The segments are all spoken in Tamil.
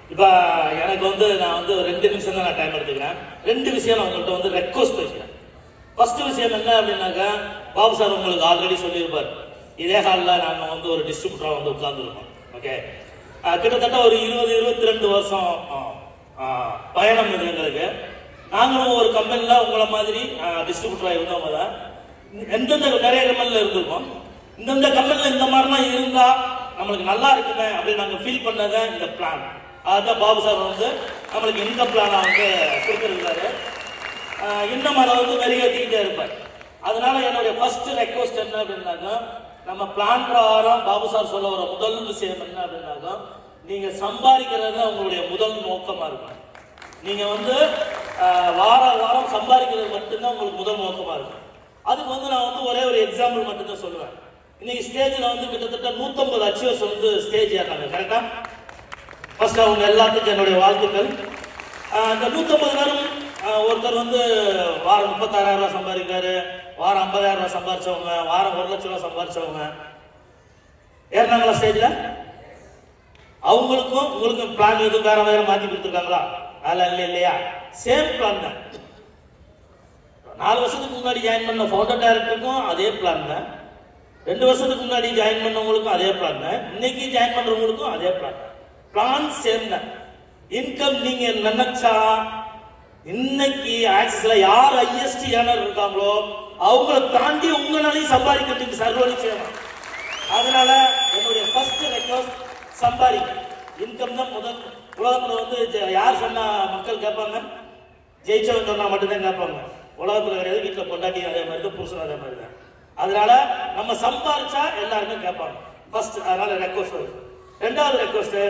இப்போ எனக்கு வந்து நான் வந்து ரெண்டு நிமிஷம் தான் நான் டைம் எடுத்துக்கிறேன் ரெண்டு விஷயம் நான் உங்கள்கிட்ட வந்து ரெக்வஸ்ட் வைக்கிறேன் ஃபர்ஸ்ட் விஷயம் என்ன அப்படின்னாக்கா பாபு சார் உங்களுக்கு ஆல்ரெடி சொல்லியிருப்பார் இதே ஹாலில் நாங்கள் வந்து ஒரு டிஸ்ட்ரிபியூட்டராக வந்து உட்காந்துருக்கோம் ஓகே கிட்டத்தட்ட ஒரு இருபது இருபத்தி ரெண்டு வருஷம் ஆ, ஆ, பயணம் இது எங்களுக்கு நாங்களும் ஒரு கம்பெனியில் உங்களை மாதிரி டிஸ்ட்ரிபியூட்டராக இருந்தவங்க தான் எந்தெந்த நிறைய கம்பெனியில் இருந்திருக்கோம் இந்தந்த கம்பெனியில் இந்த மாதிரிலாம் இருந்தா நம்மளுக்கு நல்லா இருக்குமே அப்படின்னு நாங்கள் ஃபீல் பண்ணதான் இந்த பிளான் அதுதான் பாபு சார் வந்து நம்மளுக்கு இந்த பிளானை வந்து கொடுத்துருக்காரு ஆஹ் இன்னும் அதை வந்து மெருகேற்றிக்கிட்டே இருப்பார் அதனால என்னுடைய ஃபர்ஸ்ட் ரெக்வஸ்ட் என்ன அப்படின்னாக்கா நம்ம பிளான் பிரகாரம் பாபு சார் சொல்ல வர முதல் விஷயம் என்ன அப்படின்னாக்கா நீங்க சம்பாதிக்கிறது தான் உங்களுடைய முதல் நோக்கமா இருக்கும் நீங்க வந்து ஆஹ் வார வாரம் சம்பாதிக்கிறது மட்டும்தான் உங்களுக்கு முதல் நோக்கமா இருக்கும் அதுக்கு வந்து நான் வந்து ஒரே ஒரு எக்ஸாம்பிள் மட்டும்தான் சொல்லுவேன் இன்னைக்கு ஸ்டேஜில் வந்து கிட்டத்தட்ட நூற்றம்பது அச்சீவர்ஸ் வந்து ஸ்டேஜ் ஏறாங்க கரெக்டா ஃபர்ஸ்ட் அவங்க எல்லாத்துக்கும் என்னுடைய வாழ்த்துக்கள் ஆஹ் இந்த நூற்றம்பது பேரும் ஆஹ் ஒருத்தர் வந்து வாரம் முப்பத்தாறாயிரம் ரூபாய் சம்பாதிக்கிறாரு வாரம் ஐம்பதாயிரம் ரூபாய் சம்பாரிச்சவங்க வாரம் ஒரு லட்ச ரூபாய் சம்பாரிச்சவங்க ஏறினாங்களா ஸ்டேஜில் அவங்களுக்கும் உங்களுக்கும் பிளான் எதுவும் வேற வேற மாற்றி கொடுத்துருக்காங்களா அதெல்லாம் இல்லை இல்லையா சேம் பிளான் தான் நாலு வருஷத்துக்கு முன்னாடி ஜாயின் பண்ண ஃபவுண்டர் டைரக்டருக்கும் அதே பிளான் தான் ரெண்டு வருஷத்துக்கு முன்னாடி ஜாயின் பண்ணவங்களுக்கும் அதே பிளான் தான் இன்னைக்கு ஜாயின் பண்றவங்களுக்கும் அதே பிளான் தான் பிளான் சேம் தான் இன்கம் நீங்க நினைச்சா இன்னைக்கு ஆக்சிஸ்ல யார் ஐஎஸ்டி ஏனர் இருக்காங்களோ அவங்கள தாண்டி உங்களாலையும் சம்பாதிக்கிறதுக்கு சர்வலி செய்யலாம் அதனால என்னுடைய ஃபர்ஸ்ட் ரெக்வஸ்ட் சம்பாதிக்க இன்கம் தான் முதல் உலகத்துல வந்து ஜ- யார் சொன்னா மக்கள் கேட்பாங்க ஜெயிச்சவன் சொன்னா மட்டும்தான் கேட்பாங்க உலகத்துல கிடையாது வீட்டுல பொண்டாட்டி அதே மாதிரி தான் புருஷன் அதே மாதிரி தான் அதனால நம்ம சம்பாதிச்சா எல்லாருக்கும் கேட்பாங்க ஃபர்ஸ்ட் அதனால ரெக்வஸ்ட் ரெண்டாவது ரெக்வஸ்ட்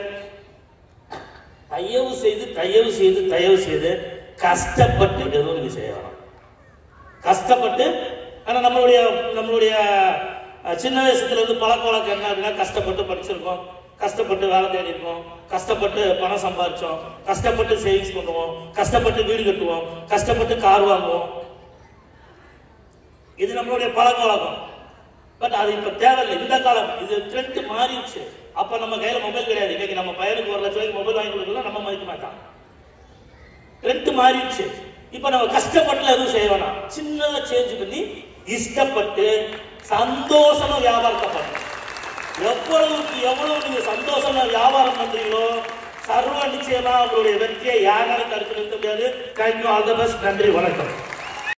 தயவு செய்து தயவு செய்து தயவு செய்து கஷ்டப்பட்டு எதுவும் நீங்க செய்ய வேணாம் கஷ்டப்பட்டு ஆனா நம்மளுடைய நம்மளுடைய அஹ், சின்ன வயசுல இருந்து பழக்க வழக்கம் என்ன அப்படின்னா கஷ்டப்பட்டு படிச்சிருக்கோம் கஷ்டப்பட்டு வேலை தேடி இருக்கோம் கஷ்டப்பட்டு பணம் சம்பாதிச்சோம் கஷ்டப்பட்டு சேவிங்ஸ் பண்ணுவோம் கஷ்டப்பட்டு வீடு கட்டுவோம் கஷ்டப்பட்டு கார் வாங்குவோம் இது நம்மளுடைய பழக்க வழக்கம் பட் அது இப்ப தேவையில்லை இந்த காலம் இது ட்ரெண்ட் மாறிடுச்சு அப்ப நம்ம கையில மொபைல் கிடையாது இன்னைக்கு நம்ம பையனுக்கு ஒரு லட்சம் ரூபாய்க்கு மொபைல் வாங்கி கொடுக்கலாம் நம்ம மதிக்க மாட்டான் ட்ரெண்ட் மாறிடுச்சு இப்ப நம்ம கஷ்டப்பட்டு எதுவும் செய்ய வேணாம் சின்னதா சேஞ்ச் பண்ணி இஷ்டப்பட்டு சந்தோஷமா வியாபாரத்தை பண்ணணும் எவ்வளவுக்கு எவ்வளவு நீங்க சந்தோஷமா வியாபாரம் பண்றீங்களோ சர்வ நிச்சயமா உங்களுடைய வெற்றியை யாராலும் தடுத்து நிறுத்த முடியாது தேங்க்யூ ஆல் த பெஸ்ட் நன்றி வணக்கம்